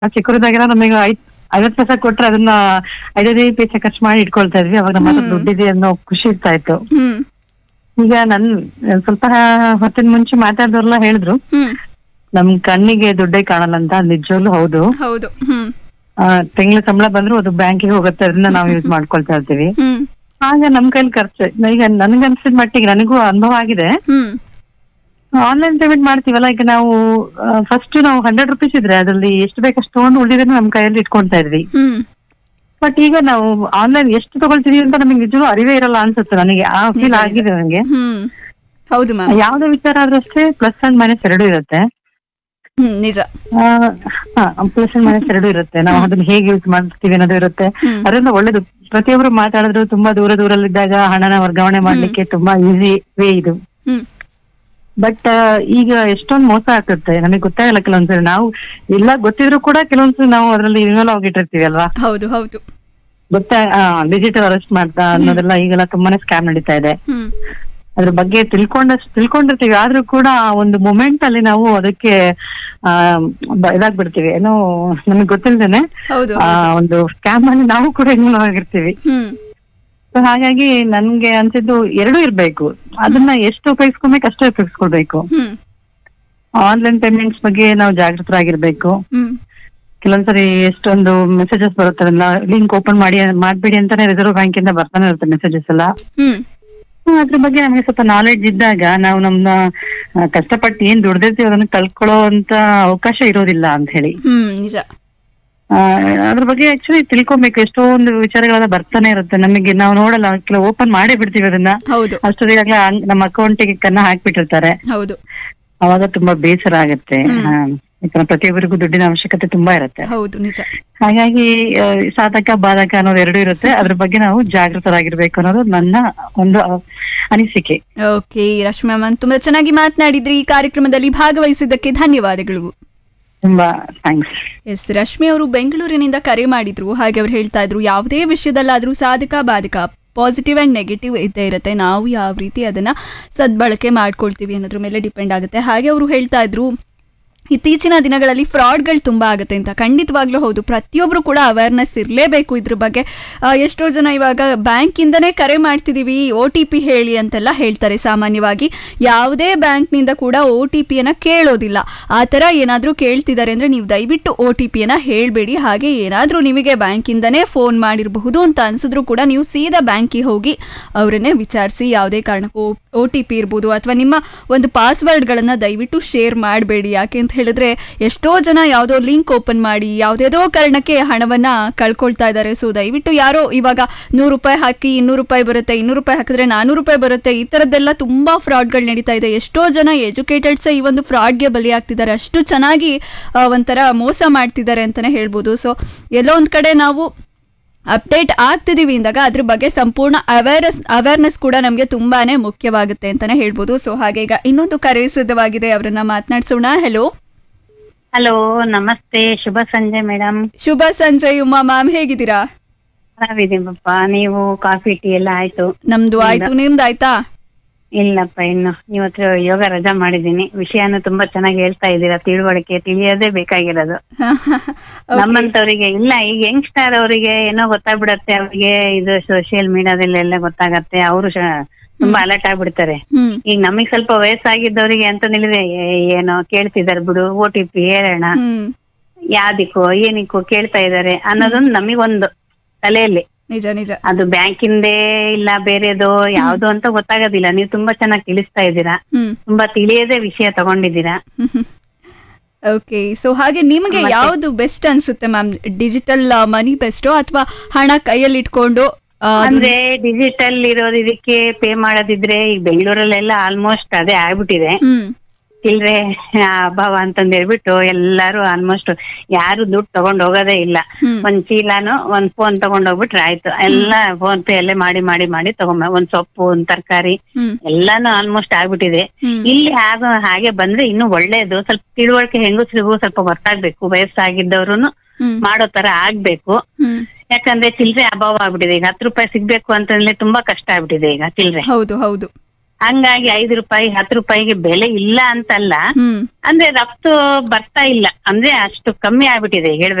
ನಾವು ಚಿಕ್ಕವರಿದ್ದಾಗೆಲ್ಲ ನಮಗೆ ಐದ್ ಐವತ್ ಪೈಸೆ ಕೊಟ್ರೆ ಅದನ್ನ ಐದೈದು ಪೈಸೆ ಖರ್ಚು ಮಾಡಿ ಇಟ್ಕೊಳ್ತಾ ಇದ್ವಿ ಅವಾಗ ನಮ್ಮ ಹತ್ರ ಹ್ಮ್. ದುಡ್ಡಿದೆ ಅನ್ನೋ ಖುಷಿ ಇರ್ತಾ ಇತ್ತು ಹ್ಮ್ ಈಗ ನನ್ ಸ್ವಲ್ಪ ಹೊತ್ತಿನ ಮುಂಚೆ ಮಾತಾಡಿದವ್ರೆಲ್ಲ ಹೇಳಿದ್ರು ಹ್ಮ್ ನಮ್ ಕಣ್ಣಿಗೆ ದುಡ್ಡೇ ಕಾಣಲ್ಲ ಅಂತ ನಿಜವಾಗ್ಲೂ ಹೌದು ಹೌದು ಹ್ಮ್ ತಿಂಗಳ ಸಂಬಳ ಬಂದ್ರು ಅದು ಬ್ಯಾಂಕಿಗೆ ಹೋಗುತ್ತೆ ಅದನ್ನ ನಾವು ಯೂಸ್ ಮಾಡ್ಕೊಳ್ತಾ ಇರ್ತೀವಿ ಹ್ಮ್ ಆಗ ನಮ್ ಕೈಲಿ ಖರ್ಚು ಈಗ ನನ್ಗನ್ಸಿದ ಮಟ್ಟಿಗೆ ನನಗೂ ಅನುಭವ ಆಗಿದೆ ಹ್ಮ್ ಆನ್ಲೈನ್ ಪೇಮೆಂಟ್ ಮಾಡ್ತೀವಲ್ಲ ಈಗ ನಾವು ಫಸ್ಟ್ ನಾವು ಹಂಡ್ರೆಡ್ ರುಪೀಸ್ ಇದ್ರೆ ಅದ್ರಲ್ಲಿ ಎಷ್ಟು ಬೇಕಷ್ಟು ತಗೊಂಡು ಉಳಿದಿದ್ರೆ ನಮ್ ಕೈಯಲ್ಲಿ ಇಟ್ಕೊಳ್ತಾ ಇದ್ವಿ ಹ್ಮ್ ಬಟ್ ಈಗ ನಾವು ಆನ್ಲೈನ್ ಎಷ್ಟು ತಗೊಳ್ತೀವಿ ಅಂತ ನಮಗೆ ನಿಜವೂ ಅರಿವೇ ಇರಲ್ಲ ಅನ್ಸುತ್ತೆ ನನಗೆ ಆ ನಿಜ, ಫೀಲ್ ನಿಜ. ಆಗಿದೆ ನನಗೆ ಹ್ಮ್ ಹೌದು ಮ್ಯಾಮ್ ಯಾವ್ದೇ ವಿಚಾರ ಆದ್ರೂ ಅಷ್ಟೇ ಪ್ಲಸ್ ಅಂಡ್ ಮೈನಸ್ ಎರಡು ಇರುತ್ತೆ ಹ್ಮ್ ನಿಜ ಪ್ಲಸ್ ಅಂಡ್ ಮೈನಸ್ ಎರಡು ಇರುತ್ತೆ ನಾವು ಅದನ್ನ ಹೇಗೆ ಯೂಸ್ ಮಾಡ್ತೀವಿ ಅನ್ನೋದು ಇರುತ್ತೆ ಹ್ಮ್ ಅದರಿಂದ ಒಳ್ಳೇದು ಪ್ರತಿಯೊಬ್ರು ಮಾತಾಡಿದ್ರು ತುಂಬಾ ದೂರ ದೂರಲ್ಲಿದ್ದಾಗ ಹಣನ ವರ್ಗಾವಣೆ ಮಾಡ್ಲಿಕ್ಕೆ ತುಂಬಾ ಈಸಿ ವೇ ಇದು ಹ್ಮ್ ಬಟ್ ಈಗ ಎಷ್ಟೊಂದು ಮೋಸ ಆಗ್ತಿರುತ್ತೆ ನಮಗೆ ಗೊತ್ತಾಗಲ್ಲ ಕೆಲವೊಂದ್ಸರಿ ನಾವು ಎಲ್ಲ ಗೊತ್ತಿದ್ರು ಕೂಡ ಕೆಲವೊಂದ್ಸರಿ ನಾವು ಅದ್ರಲ್ಲಿ ಇನ್ವಾಲ್ವ್ ಆಗಿಟ್ಟಿರ್ತೀವಿ ಅಲ್ವಾ ಹೌದು ಹೌದು ಗೊತ್ತಾ ಡಿಜಿಟಲ್ ಅರೆಸ್ಟ್ ಮಾಡ್ತಾ ಅನ್ನೋದೆಲ್ಲ ಈಗೆಲ್ಲ ತುಂಬಾನೇ ಸ್ಕ್ಯಾಮ್ ನಡೀತಾ ಇದೆ ಹ್ಮ್ ಅದ್ರ ಬಗ್ಗೆ ತಿಳ್ಕೊಂಡಷ್ಟು ತಿಳ್ಕೊಂಡಿರ್ತೀವಿ ಆದ್ರೂ ಕೂಡ ಆ ಒಂದು ಮೊಮೆಂಟ್ ಅಲ್ಲಿ ನಾವು ಅದಕ್ಕೆ ಆ ಬ- ಇದಾಗ್ಬಿಡ್ತೀವಿ ಏನೋ ನಮಗೆ ಗೊತ್ತಿಲ್ದೇನೆ ಹೌದು ಆ ಒಂದು ಸ್ಕ್ಯಾಮ್ ಅಲ್ಲಿ ನಾವು ಕೂಡ ಇನ್ವಾಲ್ವ್ ಆಗಿರ್ತೀವಿ ಹ್ಮ್ ಸೊ ಹಾಗಾಗಿ ನನ್ಗೆ ಅನ್ಸಿದ್ದು ಎರಡೂ ಇರ್ಬೇಕು ಅದನ್ನ ಎಷ್ಟು ಉಪಯೋಗಿಸ್ಕೊಬೇಕು ಅಷ್ಟೇ ಉಪಯೋಗಿಸ್ಕೊಳ್ಬೇಕು ಹ್ಮ್ ಆನ್ಲೈನ್ ಪೇಮೆಂಟ್ಸ್ ಬಗ್ಗೆ ನಾವು ಜಾಗೃತರಾಗಿರ್ಬೇಕು ಹ್ಮ್ ಕೆಲವೊಂದ್ಸರಿ ಎಷ್ಟೊಂದು ಮೆಸೇಜಸ್ ಬರುತ್ತೆ ಲಿಂಕ್ ಓಪನ್ ಮಾಡಿ ಮಾಡ್ಬೇಡಿ ಅಂತಾನೆ ರಿಸರ್ವ್ ಬ್ಯಾಂಕ್ ಇಂದ ಬರ್ತಾನೆ ಇರುತ್ತೆ ಮೆಸೇಜಸ್ ಎಲ್ಲ ಹ್ಮ್ ಹ್ಮ್, ಅದ್ರ ಬಗ್ಗೆ ನಮಗೆ ಸ್ವಲ್ಪ ನಾಲೆಡ್ಜ್ ಇದ್ದಾಗ ನಾವು ನಮ್ನ ಆ, ಕಷ್ಟಪಟ್ಟು ಏನ್ ದುಡ್ದಿರ್ತೀವಿ ಅದನ್ನ ಕಳ್ಕೊಳ್ಳೋ ಅಂತ ಅವಕಾಶ ಇರೋದಿಲ್ಲ ಅಂತ ಹೇಳಿ ಹ್ಮ್ ನಿಜ ಆ, ಅದ್ರ ಬಗ್ಗೆ ಆಕ್ಚುಲಿ ತಿಳ್ಕೊಬೇಕು ಎಷ್ಟೊಂದು ವಿಚಾರಗಳೆಲ್ಲ ಬರ್ತಾನೆ ಇರುತ್ತೆ ನಮಗೆ ನಾವು ನೋಡಲ್ಲ ಕೆಲವು ಓಪನ್ ಮಾಡೇ ಬಿಡ್ತೀವಿ ಅದನ್ನ ಹೌದು ಅಷ್ಟೊತ್ತಿಗಾಗ್ಲೇ ಹಂಗ್- ನಮ್ಮ ಅಕೌಂಟಿಗೆ ಕನ್ನ ಹಾಕ್ಬಿಟ್ಟಿರ್ತಾರೆ ಹೌದು ಅವಾಗ ತುಂಬಾ ಬೇಸರ ಆಗತ್ತೆ ಹ್ಮ್. ಆ, ಯಾಕಂದ್ರೆ ಪ್ರತಿಯೊಬ್ಬರಿಗೂ ದುಡ್ಡಿನ ಅವಶ್ಯಕತೆ ತುಂಬಾ ಇರುತ್ತೆ ಹೌದು ನಿಜ ಹಾಗಾಗಿ ಆ, ಸಾಧಕ ಬಾಧಕ ಅನ್ನೋದು ಎರಡು ಇರುತ್ತೆ ಅದ್ರ ಬಗ್ಗೆ ನಾವು ಜಾಗೃತರಾಗಿರ್ಬೇಕು ಅನ್ನೋದು ನನ್ನ ಒಂದು ಆ, ಅನಿಸಿಕೆ ಓಕೆ ರಶ್ಮಿ ಮ್ಯಾಮ್ ತುಂಬಾ ಚೆನ್ನಾಗಿ ಮಾತನಾಡಿದ್ರಿ ಈ ಕಾರ್ಯಕ್ರಮದಲ್ಲಿ ಭಾಗವಹಿಸಿದ್ದಕ್ಕೆ ಧನ್ಯವಾದಗಳು ತುಂಬಾ ಥ್ಯಾಂಕ್ಸ್ ಎಸ್ ರಶ್ಮಿ ಅವರು ಬೆಂಗಳೂರಿನಿಂದ ಕರೆ ಮಾಡಿದ್ರು ಹಾಗೆ ಅವ್ರು ಹೇಳ್ತಾ ಇದ್ರು ಯಾವುದೇ ವಿಷಯದಲ್ಲಾದ್ರೂ ಸಾಧಕ ಬಾಧಕ ಪಾಸಿಟಿವ್ ಅಂಡ್ ನೆಗೆಟಿವ್ ಇದ್ದೇ ಇರುತ್ತೆ ನಾವು ಯಾವ ರೀತಿ ಅದನ್ನ ಸದ್ಬಳಕೆ ಮಾಡ್ಕೊಳ್ತೀವಿ ಅನ್ನೋದ್ರ ಮೇಲೆ ಡಿಪೆಂಡ್ ಆಗುತ್ತೆ ಹಾಗೆ ಅವರು ಹೇಳ್ತಾ ಇದ್ರು ಇತ್ತೀಚಿನ ದಿನಗಳಲ್ಲಿ ಫ್ರಾಡ್ಗಳು ತುಂಬ ಆಗುತ್ತೆ ಅಂತ ಖಂಡಿತವಾಗ್ಲೂ ಹೌದು ಪ್ರತಿಯೊಬ್ಬರು ಕೂಡ ಅವೇರ್ನೆಸ್ ಇರಲೇಬೇಕು ಇದ್ರ ಬಗ್ಗೆ ಆ, ಎಷ್ಟೋ ಜನ ಇವಾಗ ಬ್ಯಾಂಕಿಂದನೇ ಕರೆ ಮಾಡ್ತಿದ್ದೀವಿ ಒ ಟಿ ಪಿ ಹೇಳಿ ಅಂತೆಲ್ಲ ಹೇಳ್ತಾರೆ ಸಾಮಾನ್ಯವಾಗಿ ಯಾವುದೇ ಬ್ಯಾಂಕ್ನಿಂದ ಕೂಡ ಒ ಟಿ ಪಿಯನ್ನು ಕೇಳೋದಿಲ್ಲ ಆ ಥರ ಏನಾದರೂ ಕೇಳ್ತಿದ್ದಾರೆ ಅಂದರೆ ನೀವು ದಯವಿಟ್ಟು ಒ ಟಿ ಪಿಯನ್ನು ಹೇಳಬೇಡಿ ಹಾಗೆ ಏನಾದರೂ ನಿಮಗೆ ಬ್ಯಾಂಕಿಂದನೇ ಫೋನ್ ಮಾಡಿರಬಹುದು ಅಂತ ಅನಿಸಿದ್ರು ಕೂಡ ನೀವು ಸೀದಾ ಬ್ಯಾಂಕಿಗೆ ಹೋಗಿ ಅವರನ್ನೇ ವಿಚಾರಿಸಿ ಯಾವುದೇ ಕಾರಣಕ್ಕೂ ಒ ಟಿ ಪಿ ಇರ್ಬೋದು ಅಥವಾ ನಿಮ್ಮ ಒಂದು ಪಾಸ್ವರ್ಡ್ಗಳನ್ನು ದಯವಿಟ್ಟು ಶೇರ್ ಮಾಡಬೇಡಿ ಯಾಕೆ ಅಂತ ಹೇಳಿದ್ರೆ ಎಷ್ಟೋ ಜನ ಯಾವುದೋ ಲಿಂಕ್ ಓಪನ್ ಮಾಡಿ ಯಾವುದೇದೋ ಕಾರಣಕ್ಕೆ ಹಣವನ್ನು ಕಳ್ಕೊಳ್ತಾ ಇದ್ದಾರೆ ಸೊ ದಯವಿಟ್ಟು ಯಾರೋ ಇವಾಗ ನೂರು ರೂಪಾಯಿ ಹಾಕಿ ಇನ್ನೂರು ರೂಪಾಯಿ ಬರುತ್ತೆ ಇನ್ನೂರು ರೂಪಾಯಿ ಹಾಕಿದ್ರೆ ನಾನ್ನೂರು ರೂಪಾಯಿ ಬರುತ್ತೆ ಈ ಥರದ್ದೆಲ್ಲ ತುಂಬ ಫ್ರಾಡ್ಗಳು ನಡೀತಾ ಇದೆ ಎಷ್ಟೋ ಜನ ಎಜುಕೇಟೆಡ್ಸ್ ಈ ಒಂದು ಫ್ರಾಡ್ಗೆ ಬಲಿಯಾಗ್ತಿದ್ದಾರೆ ಅಷ್ಟು ಚೆನ್ನಾಗಿ ಆ, ಒಂಥರ ಮೋಸ ಮಾಡ್ತಿದ್ದಾರೆ ಅಂತಲೇ ಹೇಳ್ಬೋದು ಸೊ ಎಲ್ಲೋ ಒಂದು ಕಡೆ ನಾವು ಅಪ್ಡೇಟ್ ಆಗ್ತಿದೀವಿ ಅಂದಾಗ ಅದ್ರ ಬಗ್ಗೆ ಸಂಪೂರ್ಣ ಅವೇರ್ನೆಸ್ ಅವೇರ್ನೆಸ್ ಕೂಡ ನಮಗೆ ತುಂಬಾನೇ ಮುಖ್ಯವಾಗುತ್ತೆ ಅಂತಾನೆ ಹೇಳ್ಬೋದು ಸೊ ಹಾಗೆ ಈಗ ಇನ್ನೊಂದು ಕರೆ ಸಿದ್ಧವಾಗಿದೆ ಅವರನ್ನ ಮಾತನಾಡ್ಸೋಣ ಹೆಲೋ ಹಲೋ ನಮಸ್ತೆ ಶುಭ ಸಂಜೆ ಮೇಡಮ್ ಶುಭ ಸಂಜೆ ಉಮಾ ಮ್ಯಾಮ್ ಹೇಗಿದ್ದೀರಾ ಆರಾಮಿದ್ದೀನಪ್ಪ ನೀವು ಕಾಫಿ ಟೀ ಎಲ್ಲ ಆಯ್ತು ನಮ್ದು ಆಯ್ತು ನಿಮ್ದು ಆಯ್ತಾ ಇಲ್ಲಪ್ಪ ಇನ್ನು ಇವತ್ತು ಯೋಗ ರಜಾ ಮಾಡಿದ್ದೀನಿ ವಿಷಯನ ತುಂಬಾ ಚೆನ್ನಾಗಿ ಹೇಳ್ತಾ ಇದ್ದೀರಾ ತಿಳುವಳಿಕೆ ತಿಳಿಯೋದೇ ಬೇಕಾಗಿರೋದು ನಮ್ಮಂತವರಿಗೆ ಇಲ್ಲ ಈಗ ಯಂಗ್ಸ್ಟರ್ ಅವರಿಗೆ ಏನೋ ಗೊತ್ತಾಗ್ಬಿಡತ್ತೆ ಅವ್ರಿಗೆ ಇದು ಸೋಷಿಯಲ್ ಮೀಡಿಯಾದಲ್ಲೆಲ್ಲ ಗೊತ್ತಾಗತ್ತೆ ಅವರು ತುಂಬಾ ಅಲರ್ಟ್ ಆಗ್ಬಿಡ್ತಾರೆ ಹ್ಮ್ ಈಗ ನಮಗ್ ಸ್ವಲ್ಪ ವಯಸ್ಸಾಗಿದ್ದವರಿಗೆ ಅಂತ ನಿಲ್ಲಿದೆ ಏನೋ ಕೇಳ್ತಿದಾರೆ ಬಿಡು ಓ ಟಿ ಪಿ ಹೇಳೋಣ ಹ್ಮ್ ಯಾವ್ದಿಕ್ಕೋ ಏನಿಕ್ಕೋ ಕೇಳ್ತಾ ಇದಾರೆ ಅನ್ನೋದೊಂದು ನಮಿಗೊಂದು ತಲೆಯಲ್ಲಿ ನಿಜ ನಿಜ ಅದು ಬ್ಯಾಂಕಿಂದೇ ಇಲ್ಲ ಬೇರೆದು ಯಾವ್ದು ಅಂತ ಗೊತ್ತಾಗೋದಿಲ್ಲ ನೀವು ತುಂಬಾ ಚೆನ್ನಾಗಿ ತಿಳಿಸ್ತಾ ಇದ್ದೀರಾ ಹ್ಮ್ ತುಂಬಾ ತಿಳಿಯದೇ ವಿಷಯ ತಗೊಂಡಿದ್ದೀರಾ ಓಕೆ ಸೊ ಹಾಗೆ ನಿಮಗೆ ಮತ್ತೆ? ಯಾವುದು ಬೆಸ್ಟ್ ಅನ್ಸುತ್ತೆ ಮ್ಯಾಮ್ ಡಿಜಿಟಲ್ ಮನಿ ಬೆಸ್ಟೋ ಅಥವಾ ಹಣ ಕೈಯಲ್ಲಿ ಇಟ್ಕೊಂಡು ಆ, ಅದು- ಅಂದ್ರೆ ಡಿಜಿಟಲ್ ಇರೋದು ಇದಕ್ಕೆ ಪೇ ಮಾಡೋದಿದ್ರೆ ಈಗ ಬೆಂಗಳೂರಲ್ಲೆಲ್ಲ ಆಲ್ಮೋಸ್ಟ್ ಅದೇ ಆಗ್ಬಿಟ್ಟಿದೆ ಹ್ಮ್ ಚಿಲ್ರೆ ಅಭಾವ ಅಂತಂದ್ ಹೇಳ್ಬಿಟ್ಟು ಎಲ್ಲಾರು ಆಲ್ಮೋಸ್ಟ್ ಯಾರು ದುಡ್ಡು ತಗೊಂಡ್ ಹೋಗೋದೇ ಇಲ್ಲ ಹ್ಮ್ ಒಂದ್ ಚೀಲಾನು ಒಂದ್ ಫೋನ್ ತಗೊಂಡ್ ಹೋಗ್ಬಿಟ್ರೆ ಆಯ್ತು ಎಲ್ಲ ಫೋನ್ ಪೇ ಅಲ್ಲೇ ಮಾಡಿ ಮಾಡಿ ಮಾಡಿ ತಗೊಂಬ ಒಂದ್ ಸೊಪ್ಪು ಒಂದ್ ತರಕಾರಿ ಹ್ಮ್ ಎಲ್ಲಾನು ಆಲ್ಮೋಸ್ಟ್ ಆಗ್ಬಿಟ್ಟಿದೆ ಹ್ಮ್ ಇಲ್ಲಿ ಆಗ ಹಾಗೆ ಬಂದ್ರೆ ಇನ್ನು ಒಳ್ಳೇದು ಸ್ವಲ್ಪ ತಿಳುವಳಿಕೆ ಹೆಂಗಸ್ರಿಗೂ ಸ್ವಲ್ಪ ಗೊತ್ತಾಗ್ಬೇಕು ವಯಸ್ಸಾಗಿದ್ದವ್ರುನು ಹ್ಮ್ ಮಾಡೋ ತರ ಆಗ್ಬೇಕು ಹ್ಮ್ ಯಾಕಂದ್ರೆ ಚಿಲ್ರೆ ಅಭಾವ ಆಗ್ಬಿಟ್ಟಿದೆ ಈಗ ಹತ್ತು ರೂಪಾಯಿ ಸಿಗ್ಬೇಕು ಅಂತಂದ್ರೆ ತುಂಬಾ ಕಷ್ಟ ಆಗ್ಬಿಟ್ಟಿದೆ ಈಗ ಚಿಲ್ರೆ ಹೌದು ಹೌದು ಹಂಗಾಗಿ ಐದು ರೂಪಾಯಿ ಹತ್ತು ರೂಪಾಯಿಗೆ ಬೆಲೆ ಇಲ್ಲ ಅಂತಲ್ಲ ಹ್ಮ್ ಅಂದ್ರೆ ರಫ್ತು ಬರ್ತಾ ಇಲ್ಲ ಅಂದ್ರೆ ಅಷ್ಟು ಕಮ್ಮಿ ಆಗ್ಬಿಟ್ಟಿದೆ ಹೇಳ್ಬೇಕು